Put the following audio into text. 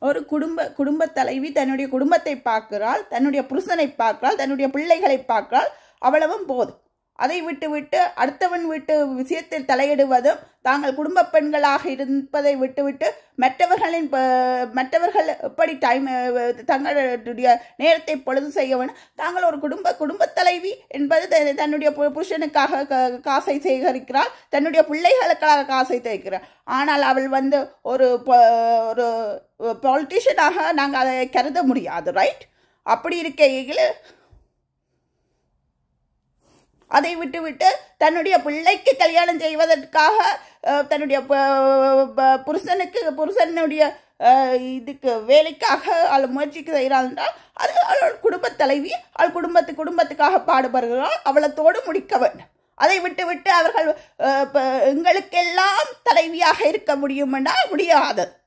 ஒரு குடும்ப குடும்ப தலைவி தன்னுடைய குடும்பத்தை பார்க்கிறாள் தன்னுடைய புருஷனை பார்க்கிறாள் தன்னுடைய பிள்ளைகளை பார்க்கிறாள் அவ்வளவும் போதும் அதை விட்டு விட்டு அடுத்தவன் வீட்டு விஷயத்தில் தலையிடுவதும் தாங்கள் குடும்ப பெண்களாக இருப்பதை விட்டுவிட்டு மற்றவர்களின் ப- மற்றவர்கள் எப்படி டைம் தங்களுடைய நேரத்தை பொழுது செய்ய வேண்டும் தாங்கள் ஒரு குடும்ப குடும்பத் தலைவி என்பது த- தன்னுடைய பு- புருஷனுக்காக க- காசை சேகரிக்கிறாள் தன்னுடைய பிள்ளைகளுக்காக காசை தேய்க்கிறாள் ஆனால் அவள் வந்து ஒரு ப- ஒரு பாலிட்டிஷியனாக நாங்கள் அதை கருத முடியாது ரைட் அப்படி இருக்கையில் அதை விட்டுவிட்டு தன்னுடைய பிள்ளைக்கு கல்யாணம் செய்வதற்காக அஹ், தன்னுடைய ப- ப- புருஷனுக்கு புருஷனுடைய அஹ், இதுக்கு வேலைக்காக அவள் முயற்சிக்கு செய்கிறாள் என்றால் அது அவள் குடும்பத் தலைவி அவள் குடும்பத்து குடும்பத்துக்காக பாடுபடுகிறாள் அவளத்தோடு முடிக்க வேண்டும் அதை விட்டு விட்டு அவர்கள் அஹ், ப- எங்களுக்கெல்லாம் தலைவியாக இருக்க முடியும் என்றால் முடியாது